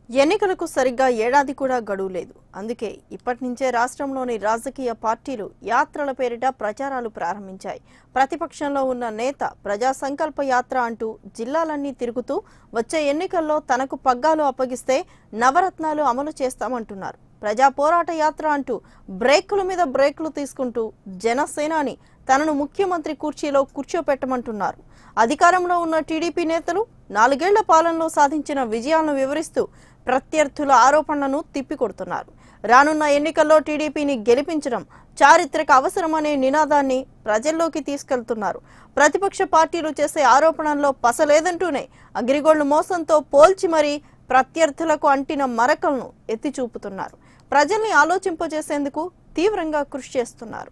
ఎన్నికలకు సరిగ్గా ఏడాది కూడా గడువు లేదు అందుకే ఇప్పటి నుంచే రాష్ట్రంలోని రాజకీయ పార్టీలు యాత్రల పేరిట ప్రచారాలు ప్రారంభించాయి ప్రతిపక్షంలో ఉన్న నేత ప్రజా సంకల్ప యాత్ర అంటూ జిల్లాలన్నీ తిరుగుతూ వచ్చే ఎన్నికల్లో తనకు పగ్గాలు అప్పగిస్తే నవరత్నాలు అమలు చేస్తామంటున్నారు ప్రజా పోరాట యాత్ర అంటూ బ్రేకుల మీద బ్రేకులు తీసుకుంటూ జనసేనాని తనను ముఖ్యమంత్రి కుర్చీలో కూర్చోపెట్టమంటున్నారు అధికారంలో ఉన్న టీడీపీ నేతలు నాలుగేళ్ల పాలనలో సాధించిన విజయాలను వివరిస్తూ ప్రత్యర్థుల ఆరోపణలను తిప్పికొడుతున్నారు రానున్న ఎన్నికల్లో టీడీపీని గెలిపించడం చారిత్రక అవసరమనే నినాదాన్ని ప్రజల్లోకి తీసుకెళ్తున్నారు ప్రతిపక్ష పార్టీలు చేసే ఆరోపణల్లో పసలేదంటూనే అగ్రిగోల్డ్ మోసంతో పోల్చి మరీ ప్రత్యర్థులకు అంటిన మరకలను ఎత్తి చూపుతున్నారు ప్రజల్ని ఆలోచింపజేసేందుకు తీవ్రంగా కృషి చేస్తున్నారు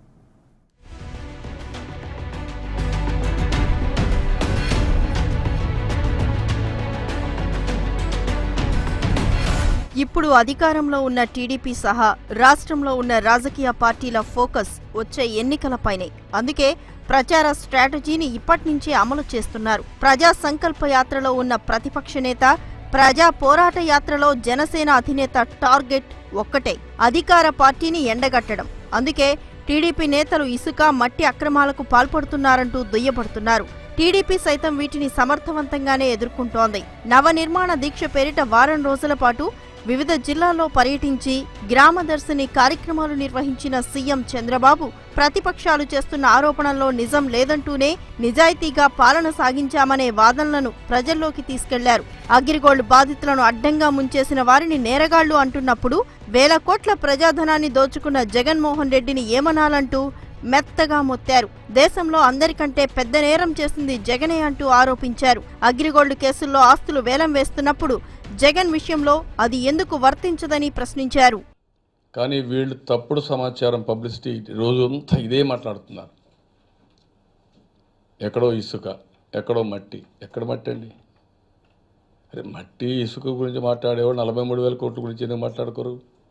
ఇప్పుడు అధికారంలో ఉన్న టీడీపీ సహా రాష్ట్రంలో ఉన్న రాజకీయ పార్టీల ఫోకస్ వచ్చే ఎన్నికలపైనే అందుకే ప్రచార స్ట్రాటజీని ఇప్పటి నుంచే అమలు చేస్తున్నారు ప్రజా సంకల్ప యాత్రలో ఉన్న ప్రతిపక్ష నేత ప్రజా పోరాట యాత్రలో జనసేన అధినేత టార్గెట్ ఒక్కటే అధికార పార్టీని ఎండగట్టడం అందుకే టీడీపీ నేతలు ఇసుక మట్టి అక్రమాలకు పాల్పడుతున్నారంటూ దుయ్యబడుతున్నారు టీడీపీ సైతం వీటిని సమర్థవంతంగానే ఎదుర్కొంటోంది నవనిర్మాణ దీక్ష పేరిట వారం రోజుల పాటు వివిధ జిల్లాల్లో పర్యటించి గ్రామదర్శిని కార్యక్రమాలు నిర్వహించిన సీఎం చంద్రబాబు ప్రతిపక్షాలు చేస్తున్న ఆరోపణల్లో నిజం లేదంటూనే నిజాయితీగా పాలన సాగించామనే వాదనలను ప్రజల్లోకి తీసుకెళ్లారు అగ్రిగోల్డ్ బాధితులను అడ్డంగా ముంచేసిన వారిని నేరగాళ్లు అంటున్నప్పుడు వేల కోట్ల ప్రజాధనాన్ని దోచుకున్న జగన్మోహన్ రెడ్డిని ఏమనాలంటూ మెత్తగా మొత్తారు దేశంలో అందరికంటే పెద్ద నేరం చేసింది జగనే అంటూ ఆరోపించారు అగ్రిగోల్డ్ కేసుల్లో ఆస్తులు వేలం వేస్తున్నప్పుడు జగన్ విషయంలో అది ఎందుకు వర్తించదని ప్రశ్నించారు కానీ వీళ్ళు తప్పుడు సమాచారం పబ్లిసిటీ రోజు అంతా ఇదే మాట్లాడుతున్నారు ఎక్కడో ఇసుక ఎక్కడో మట్టి ఎక్కడ మట్టి అండి అరే మట్టి ఇసుక గురించి మాట్లాడేవాడు నలభై మూడు వేల కోట్ల గురించి ఎందుకు మాట్లాడుకోరు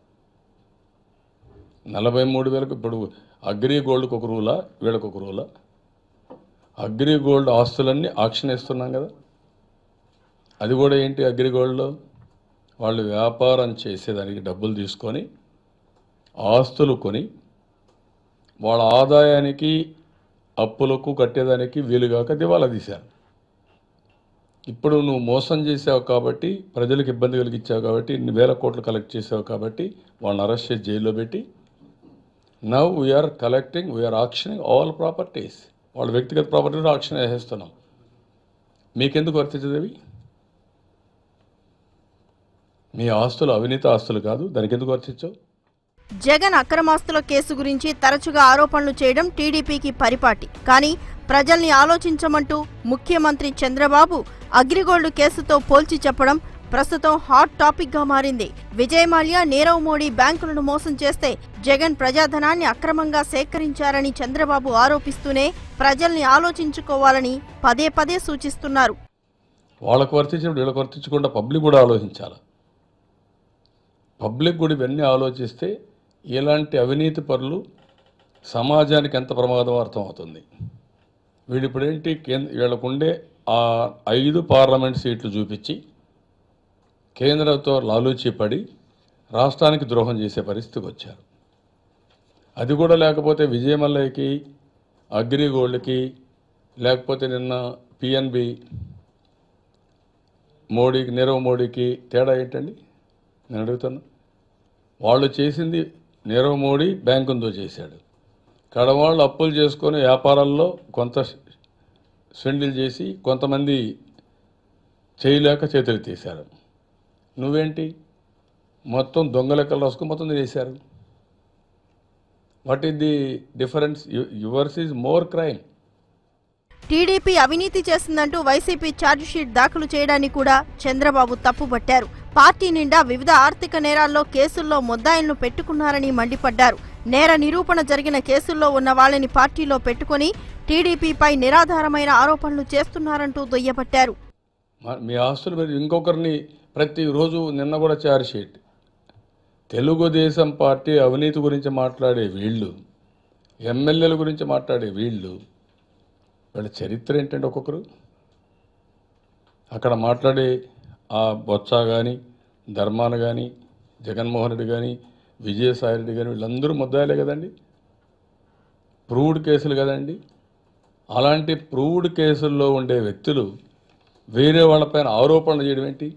నలభై మూడు వేలకు ఇప్పుడు అగ్రి గోల్డ్కి ఒక రూలా వీళ్ళకి ఒక రూలా అగ్రి గోల్డ్ ఆస్తులన్నీ ఆక్షన్ వేస్తున్నాం కదా అది కూడా ఏంటి అగ్రిగోల్డ్లో వాళ్ళు వ్యాపారం చేసేదానికి డబ్బులు తీసుకొని ఆస్తులు కొని వాళ్ళ ఆదాయానికి అప్పులకు కట్టేదానికి వీలుగాక దివాలా తీశారు ఇప్పుడు నువ్వు మోసం చేసావు కాబట్టి ప్రజలకు ఇబ్బంది కలిగించావు కాబట్టి ఇన్ని వేల కోట్లు కలెక్ట్ చేసావు కాబట్టి వాళ్ళని అరెస్ట్ చేసి జైల్లో పెట్టి now we're collecting we're auctioning all properties వాళ్ళ వ్యక్తిగత ప్రాపర్టీ ఆక్షన్ వేసేస్తున్నాం మీకెందుకు వర్తించదు అవి మీ ఆస్తులు అవినీతి ఆస్తులు కాదు దానికి ఎందుకు వర్తించవు జగన్ అక్రమాస్తుల కేసు గురించి తరచుగా ఆరోపణలు చేయడం టీడీపీకి పరిపాటి కానీ ప్రజల్ని ఆలోచించమంటూ ముఖ్యమంత్రి చంద్రబాబు అగ్రిగోల్డ్ కేసుతో పోల్చి చెప్పడం ప్రస్తుతం హాట్ టాపిక్ గా మారింది విజయ్ మాల్యా నీరవ్ మోడీ బ్యాంకులను మోసం చేస్తే జగన్ ప్రజాధనాన్ని అక్రమంగా సేకరించారని చంద్రబాబు ఆరోపిస్తూనే ప్రజల్ని ఆలోచించుకోవాలని పదే పదే సూచిస్తున్నారు వాళ్ళకు వర్తించినప్పుడు వీళ్ళకి వర్తించకుండా పబ్లిక్ కూడా ఆలోచించాలి పబ్లిక్ కూడా ఇవన్నీ ఆలోచిస్తే ఇలాంటి అవినీతి పరులు సమాజానికి ఎంత ప్రమాదం అర్థమవుతుంది వీళ్ళు ఇప్పుడేంటి కేంద్ర వీళ్ళకుండే ఆ ఐదు పార్లమెంట్ సీట్లు చూపించి కేంద్రంతో లాలూచి పడి రాష్ట్రానికి ద్రోహం చేసే పరిస్థితికి వచ్చారు అది కూడా లేకపోతే విజయమల్లయ్యకి అగ్రిగోల్డ్కి లేకపోతే నిన్న పిఎన్బి మోడీకి నీరవ్ మోడీకి తేడా ఏంటండి నేను అడుగుతాను వాళ్ళు చేసింది నీరవ్ మోడీ బ్యాంకుతో చేశాడు కడవాళ్ళు అప్పులు చేసుకొని వ్యాపారాల్లో కొంత స్వెండిల్ చేసి కొంతమంది చేయలేక చేతులు తీశారు నువ్వేంటి మొత్తం దొంగ లెక్కలు రాసుకుని మొత్తం చేశారు what is the difference yours is more crime TDP అవినీతి చేసిందంటూ వైసీపీ ఛార్జిషీట్ దాఖలు చేయడాన్ని కూడా చంద్రబాబు తప్పుపట్టారు పార్టీ నిండా వివిధ ఆర్థిక నేరాల్లో కేసుల్లో ముద్దాయిలను పెట్టుకున్నారని మండిపడ్డారు నేర నిరూపణ జరిగిన కేసుల్లో ఉన్న వాళ్ళని పార్టీలో పెట్టుకుని టీడీపీపై నిరాధారమైన ఆరోపణలు చేస్తున్నారంటూ దుయ్యబట్టారు మా- మీ ఆస్తులు మీరు ఇంకొకరిని ప్రతిరోజు నిన్న కూడా చార్జ్ షీట్ తెలుగుదేశం పార్టీ అవినీతి గురించి మాట్లాడే వీళ్ళు ఎమ్మెల్యేల గురించి మాట్లాడే వీళ్ళు వీళ్ళ చరిత్ర ఏంటంటే ఒక్కొక్కరు అక్కడ మాట్లాడే ఆ బొత్స కానీ ధర్మాన కానీ జగన్మోహన్ రెడ్డి కానీ విజయసాయి రెడ్డి కానీ వీళ్ళందరూ ముద్దాయిలే కదండి ప్రూవ్డ్ కేసులు కదండి అలాంటి ప్రూవ్డ్ కేసుల్లో ఉండే వ్యక్తులు వేరే వాళ్ళపైన ఆరోపణలు చేయడం ఏంటి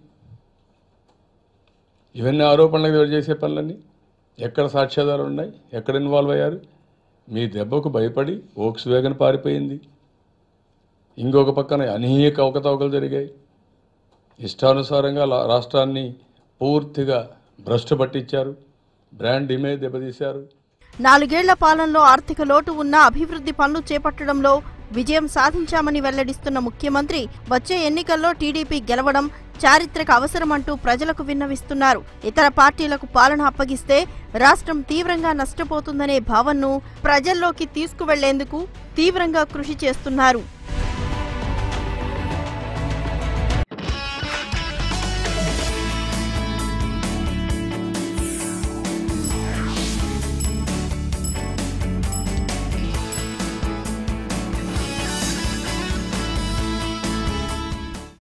ఇవన్నీ ఆరోపణలకు ఎవరు చేసే పనులన్నీ ఎక్కడ సాక్ష్యాధారాలు ఉన్నాయి ఎక్కడ ఇన్వాల్వ్ అయ్యారు మీ దెబ్బకు భయపడి ఓక్స్ వేగన్ పారిపోయింది ఇంకొక పక్కన అనేక అవకతవకలు జరిగాయి ఇష్టానుసారంగా లా- రాష్ట్రాన్ని పూర్తిగా భ్రష్టు పట్టించారు బ్రాండ్ ఇమేజ్ దెబ్బతీశారు నాలుగేళ్ల పాలనలో ఆర్థిక లోటు ఉన్న అభివృద్ధి పనులు చేపట్టడంలో విజయం సాధించామని వెల్లడిస్తున్న ముఖ్యమంత్రి వచ్చే ఎన్నికల్లో టీడీపీ గెలవడం చారిత్రక అవసరమంటూ ప్రజలకు విన్నవిస్తున్నారు ఇతర పార్టీలకు పాలన అప్పగిస్తే రాష్ట్రం తీవ్రంగా నష్టపోతుందనే భావనను ప్రజల్లోకి తీసుకువెళ్లేందుకు తీవ్రంగా కృషి చేస్తున్నారు